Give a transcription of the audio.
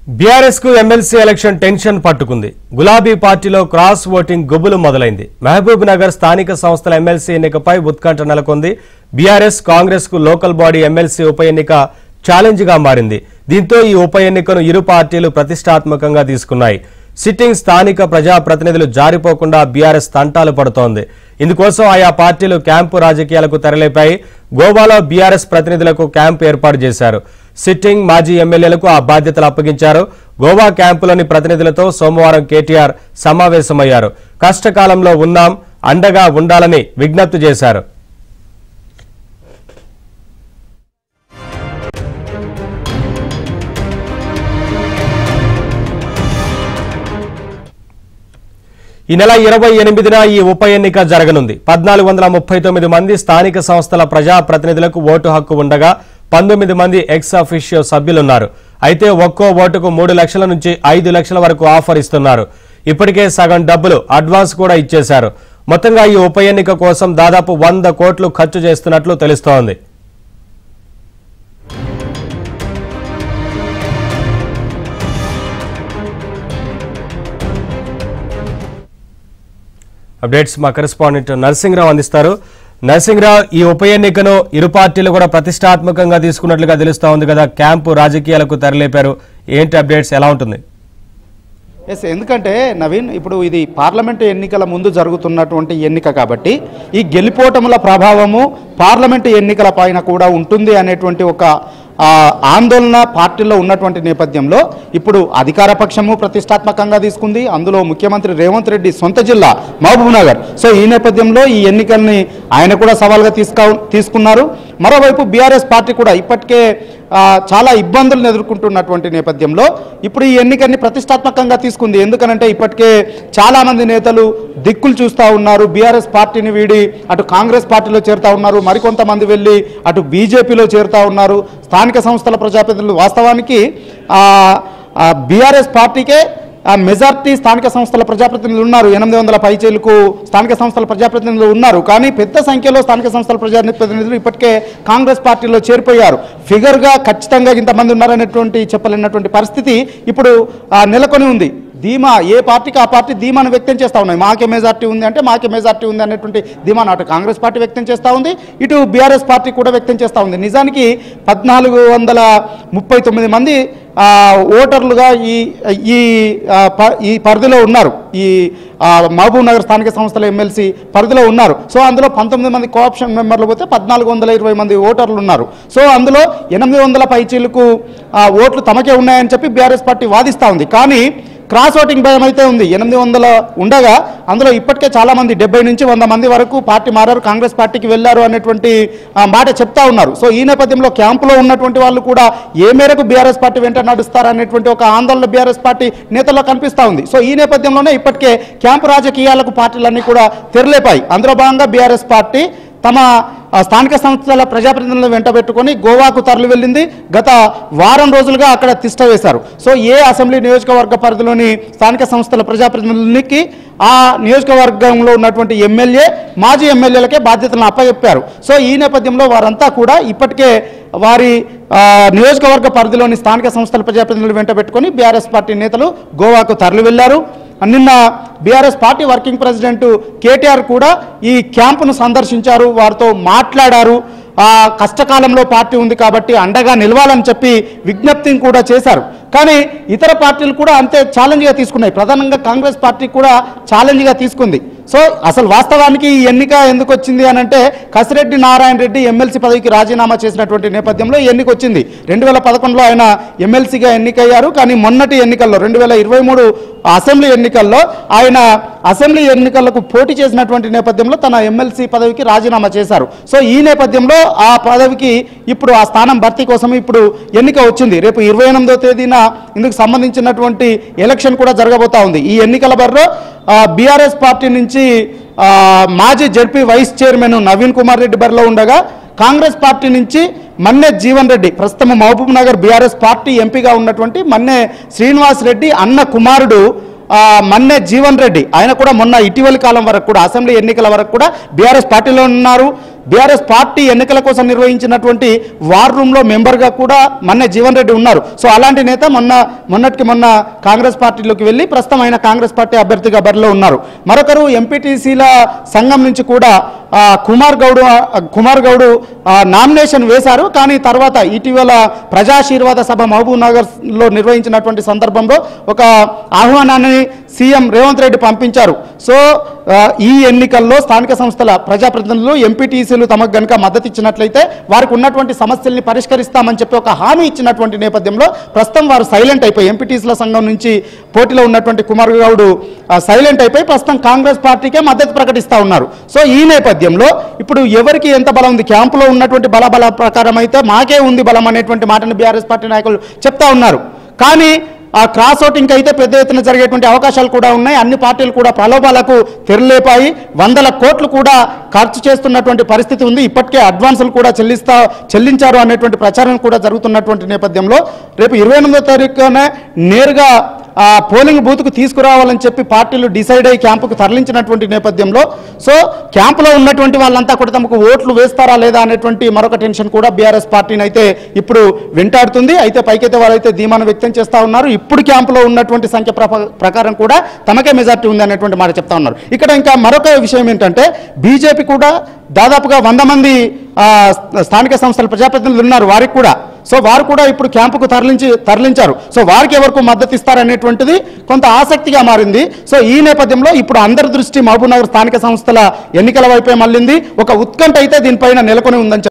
BRS కు MLC election tension పట్టుకుంది గులాబీ పార్టీలో క్రాస్ ఓటింగ్ గుబులు మొదలైంది మహబూబ్ నగర్ స్థానిక సంస్థల ఎమ్మెల్సీ ఎన్నికపై ఉత్కంఠ నెలకొంది బీఆర్ఎస్ కాంగ్రెస్ కు లోకల్ బాడీ ఎమ్మెల్సీ ఉప ఎన్నిక ఛాలెంజ్ గా మారింది దీంతో ఈ ఉప ఎన్నికను ఇరు పార్టీలు ప్రతిష్టాత్మకంగా తీసుకున్నాయి సిట్టింగ్ స్థానిక ప్రజాప్రతినిధులు జారిపోకుండా బీఆర్ఎస్ తంటాలు పడుతోంది ఇందుకోసం ఆయా పార్టీలు క్యాంపు రాజకీయాలకు తెరలేపాయి గోవాలో బీఆర్ఎస్ ప్రతినిధులకు క్యాంపు ఏర్పాటు చేశారు సిట్టింగ్ మాజీ ఎమ్మెల్యేలకు ఆ బాధ్యతలు అప్పగించారు గోవా క్యాంపులోని ప్రతినిధులతో సోమవారం కేటీఆర్ సమావేశమయ్యారు కష్టకాలంలో ఉన్నాం అండగా ఉండాలని విజ్ఞప్తి చేశారు ఈ నెల ఇరవై ఎనిమిదిన ఈ ఉప ఎన్నిక జరగనుంది పద్నాలుగు వందల ముప్పై తొమ్మిది మంది స్థానిక సంస్థల ప్రజాప్రతినిధులకు ఓటు హక్కు ఉండగా పంతొమ్మిది మంది ఎక్స్ అఫిషియో సభ్యులున్నారు అయితే ఒక్కో ఓటుకు మూడు లక్షల నుంచి ఐదు లక్షల వరకు ఆఫర్ ఇస్తున్నారు ఇప్పటికే సగం డబ్బులు అడ్వాన్స్ కూడా ఇచ్చేశారు మొత్తంగా ఈ ఉప ఎన్నిక కోసం దాదాపు వంద కోట్లు ఖర్చు చేస్తున్నట్లు తెలుస్తోంది అప్డేట్స్ మా కరెస్పాండెంట్ నరసింహరావు అందిస్తారు నరసింహరావు ఈ ఉప ఎన్నికను ఇరు పార్టీలు కూడా ప్రతిష్టాత్మకంగా తీసుకున్నట్లుగా తెలుస్తా ఉంది కదా క్యాంపు రాజకీయాలకు తెరలేపారు ఏంటి అప్డేట్స్ ఎలా ఉంటుంది ఎస్ ఎందుకంటే నవీన్ ఇప్పుడు ఇది పార్లమెంటు ఎన్నికల ముందు జరుగుతున్నటువంటి ఎన్నిక కాబట్టి ఈ గెలిపోటముల ప్రభావము పార్లమెంటు ఎన్నికల పైన కూడా ఉంటుంది అనేటువంటి ఒక ఆ, ఆందోళన పార్టీలో ఉన్నటువంటి నేపథ్యంలో ఇప్పుడు అధికార పక్షము ప్రతిష్టాత్మకంగా తీసుకుంది అందులో ముఖ్యమంత్రి రేవంత్ రెడ్డి సొంత జిల్లా మహబూబ్ నగర్ సో ఈ నేపథ్యంలో ఈ ఎన్నికల్ని ఆయన కూడా సవాల్గా తీసుకో తీసుకున్నారు మరోవైపు బీఆర్ఎస్ పార్టీ కూడా ఇప్పటికే ఆ, చాలా ఇబ్బందులను ఎదుర్కొంటున్నటువంటి నేపథ్యంలో ఇప్పుడు ఈ ఎన్నికని ప్రతిష్టాత్మకంగా తీసుకుంది ఎందుకనంటే ఇప్పటికే చాలామంది నేతలు దిక్కులు చూస్తూ ఉన్నారు బీఆర్ఎస్ పార్టీని వీడి అటు కాంగ్రెస్ పార్టీలో చేరుతా ఉన్నారు మరికొంతమంది వెళ్ళి అటు బీజేపీలో చేరుతా ఉన్నారు స్థానిక సంస్థల ప్రజాప్రతినిధులు వాస్తవానికి బీఆర్ఎస్ పార్టీకే ఆ మెజార్టీ స్థానిక సంస్థల ప్రజాప్రతినిధులు ఉన్నారు ఎనిమిది వందల పైచేలకు స్థానిక సంస్థల ప్రజాప్రతినిధులు ఉన్నారు కానీ పెద్ద సంఖ్యలో స్థానిక సంస్థల ప్రజాప్రతినిధులు ఇప్పటికే కాంగ్రెస్ పార్టీలో చేరిపోయారు ఫిగర్గా ఖచ్చితంగా ఇంతమంది ఉన్నారనేటువంటి చెప్పలేనటువంటి పరిస్థితి ఇప్పుడు ఆ, నెలకొని ఉంది ధీమా ఏ పార్టీకి ఆ పార్టీ ధీమాను వ్యక్తం చేస్తూ ఉన్నాయి మాకే మెజార్టీ ఉంది అంటే మాకే మెజార్టీ ఉంది అనేటువంటి ధీమాను అటు కాంగ్రెస్ పార్టీ వ్యక్తం చేస్తూ ఉంది ఇటు బీఆర్ఎస్ పార్టీ కూడా వ్యక్తం చేస్తూ ఉంది నిజానికి పద్నాలుగు వందల ముప్పై తొమ్మిది మంది ఆ, ఓటర్లుగా ఈ ఈ ఆ, ప- ఈ పరిధిలో ఉన్నారు ఈ ఆ, మహబూబ్ నగర్ స్థానిక సంస్థల ఎమ్మెల్సీ పరిధిలో ఉన్నారు సో అందులో పంతొమ్మిది మంది కోఆప్షన్ మెంబర్లు పోతే పద్నాలుగు వందల ఇరవై మంది ఓటర్లు ఉన్నారు సో అందులో ఎనిమిది వందల పైచీలకు ఆ, ఓట్లు తమకే ఉన్నాయని చెప్పి బీఆర్ఎస్ పార్టీ వాదిస్తూ ఉంది కానీ క్రాస్ ఓటింగ్ భయం అయితే ఉంది ఎనిమిది వందల ఉండగా అందులో ఇప్పటికే చాలా మంది డెబ్బై నుంచి వంద మంది వరకు పార్టీ మారారు కాంగ్రెస్ పార్టీకి వెళ్ళారు అనేటువంటి ఆ, మాట చెప్తా ఉన్నారు సో ఈ నేపథ్యంలో క్యాంపులో ఉన్నటువంటి వాళ్ళు కూడా ఏ మేరకు బీఆర్ఎస్ పార్టీ వెంట నడుస్తారు అనేటువంటి ఒక ఆందోళన బీఆర్ఎస్ పార్టీ నేతల్లో కనిపిస్తా ఉంది సో ఈ నేపథ్యంలోనే ఇప్పటికే క్యాంపు రాజకీయాలకు పార్టీలన్నీ కూడా తెరలేపాయి అందులో భాగంగా బీఆర్ఎస్ పార్టీ తమ ఆ, స్థానిక సంస్థల ప్రజాప్రతినిధులను వెంట పెట్టుకొని గోవాకు తరలి వెళ్ళింది గత వారం రోజులుగా అక్కడ తిష్ట వేశారు సో ఏ అసెంబ్లీ నియోజకవర్గ పరిధిలోని స్థానిక సంస్థల ప్రజాప్రతినిధులకి ఆ నియోజకవర్గంలో ఉన్నటువంటి ఎమ్మెల్యే మాజీ ఎమ్మెల్యేలకే బాధ్యతలను అప్పచెప్పారు సో ఈ నేపథ్యంలో వారంతా కూడా ఇప్పటికే వారి ఆ, నియోజకవర్గ పరిధిలోని స్థానిక సంస్థల ప్రజాప్రతినిధులు వెంట పెట్టుకొని బీఆర్ఎస్ పార్టీ నేతలు గోవాకు తరలి వెళ్లారు నిన్న BRS party working president KTR కూడా ఈ క్యాంపును సందర్శించారు వారితో మాట్లాడారు ఆ కష్టకాలంలో పార్టీ ఉంది కాబట్టి అండగా నిలవాలని చెప్పి విజ్ఞప్తిని కూడా చేశారు కానీ ఇతర పార్టీలు కూడా అంతే ఛాలెంజ్గా తీసుకున్నాయి ప్రధానంగా కాంగ్రెస్ పార్టీ కూడా ఛాలెంజ్గా తీసుకుంది సో అసలు వాస్తవానికి ఈ ఎన్నిక ఎందుకు వచ్చింది అని అంటే కసిరెడ్డి నారాయణ రెడ్డి ఎమ్మెల్సీ పదవికి రాజీనామా చేసినటువంటి నేపథ్యంలో ఈ ఎన్నిక వచ్చింది రెండు వేల పదకొండులో ఆయన ఎమ్మెల్సీగా ఎన్నికయ్యారు కానీ మొన్నటి ఎన్నికల్లో రెండు వేల ఇరవై మూడు అసెంబ్లీ ఎన్నికల్లో ఆయన అసెంబ్లీ ఎన్నికలకు పోటీ చేసినటువంటి నేపథ్యంలో తన ఎమ్మెల్సీ పదవికి రాజీనామా చేశారు సో ఈ నేపథ్యంలో ఆ పదవికి ఇప్పుడు ఆ స్థానం భర్తీ కోసం ఇప్పుడు ఎన్నిక వచ్చింది రేపు ఇరవై ఎనిమిదో తేదీన ఇందుకు సంబంధించినటువంటి ఎలక్షన్ కూడా జరగబోతా ఉంది ఈ ఎన్నికల బరిలో బీఆర్ఎస్ పార్టీ నుంచి ఆ, మాజీ ZP vice chairman Naveen Kumar Reddy బరిలో ఉండగా కాంగ్రెస్ పార్టీ నుంచి మన్నె జీవన్ రెడ్డి ప్రస్తుతం మహబూబ్ నగర్ బీఆర్ఎస్ పార్టీ ఎంపీగా ఉన్నటువంటి మన్నె శ్రీనివాస్ రెడ్డి అన్న కుమారుడు ఆ, మన్నె జీవన్ రెడ్డి ఆయన కూడా మొన్న ఇటీవలి కాలం వరకు కూడా అసెంబ్లీ ఎన్నికల వరకు కూడా బీఆర్ఎస్ పార్టీలో ఉన్నారు బీఆర్ఎస్ పార్టీ ఎన్నికల కోసం నిర్వహించినటువంటి వార్ రూమ్లో మెంబర్గా కూడా మొన్న జీవన్ రెడ్డి ఉన్నారు సో అలాంటి నేత మొన్న మొన్నటికి మొన్న కాంగ్రెస్ పార్టీలోకి వెళ్ళి ప్రస్తుతం ఆయన కాంగ్రెస్ పార్టీ అభ్యర్థిగా బరిలో ఉన్నారు మరొకరు ఎంపీటీసీల సంఘం నుంచి కూడా ఆ, కుమార్ గౌడ్ ఆ, కుమార్ గౌడ్ ఆ, నామినేషన్ వేశారు కానీ తర్వాత ఇటీవల ప్రజాశీర్వాద సభ మహబూబ్ నగర్లో నిర్వహించినటువంటి సందర్భంలో ఒక ఆహ్వానాన్ని సీఎం రేవంత్ రెడ్డి పంపించారు సో ఆ, ఈ ఎన్నికల్లో స్థానిక సంస్థల ప్రజాప్రతినిధులు ఎంపీటీసీలు తమకు గనుక మద్దతు ఇచ్చినట్లయితే వారికి ఉన్నటువంటి సమస్యల్ని పరిష్కరిస్తామని చెప్పి ఒక హామీ ఇచ్చినటువంటి నేపథ్యంలో ప్రస్తుతం వారు సైలెంట్ అయిపోయి ఎంపీటీసీల సంఘం నుంచి పోటీలో ఉన్నటువంటి కుమార్ గౌడ్ ఆ, సైలెంట్ అయిపోయి ప్రస్తుతం కాంగ్రెస్ పార్టీకే మద్దతు ప్రకటిస్తా ఉన్నారు సో ఈ నేపథ్యంలో ఇప్పుడు ఎవరికి ఎంత బలం ఉంది క్యాంపులో ఉన్నటువంటి బల బల ప్రకారం అయితే మాకే ఉంది బలం అనేటువంటి మాటను బీఆర్ఎస్ పార్టీ నాయకులు చెప్తా ఉన్నారు కానీ ఆ క్రాస్ ఓటింగ్ అయితే పెద్ద ఎత్తున జరిగేటువంటి అవకాశాలు కూడా ఉన్నాయి అన్ని పార్టీలు కూడా ప్రలోభాలకు తెరలేపాయి వందల కోట్లు కూడా ఖర్చు చేస్తున్నటువంటి పరిస్థితి ఉంది ఇప్పటికే అడ్వాన్సులు కూడా చెల్లిస్తా చెల్లించారు అనేటువంటి ప్రచారం కూడా జరుగుతున్నటువంటి నేపథ్యంలో రేపు ఇరవై ఎనిమిదో తారీఖునే నేరుగా ఆ పోలింగ్ బూత్కు తీసుకురావాలని చెప్పి పార్టీలు డిసైడ్ అయ్యి క్యాంపుకు తరలించినటువంటి నేపథ్యంలో సో క్యాంపులో ఉన్నటువంటి వాళ్ళంతా కూడా తమకు ఓట్లు వేస్తారా లేదా అనేటువంటి మరొక టెన్షన్ కూడా బీఆర్ఎస్ పార్టీని అయితే ఇప్పుడు వెంటాడుతుంది అయితే పైకైతే వాళ్ళైతే ధీమాను వ్యక్తం చేస్తా ఉన్నారు ఇప్పుడు క్యాంపులో ఉన్నటువంటి సంఖ్య ప్రప- ప్రకారం కూడా తమకే మెజార్టీ ఉంది అనేటువంటి మాట చెప్తా ఉన్నారు ఇక్కడ ఇంకా మరొక విషయం ఏంటంటే బీజేపీ కూడా దాదాపుగా వంద మంది ఆ, స్థానిక సంస్థల ప్రజాప్రతినిధులు ఉన్నారు వారికి కూడా సో వారు కూడా ఇప్పుడు క్యాంపుకు తరలించి తరలించారు సో వారికి ఎవరికి మద్దతు ఇస్తారనేటువంటిది కొంత ఆసక్తిగా మారింది సో ఈ నేపథ్యంలో ఇప్పుడు అందరి దృష్టి మహబూబ్ నగర్ స్థానిక సంస్థల ఎన్నికల వైపే మళ్ళింది ఒక ఉత్కంఠ అయితే దీనిపైన నెలకొని ఉందని చెప్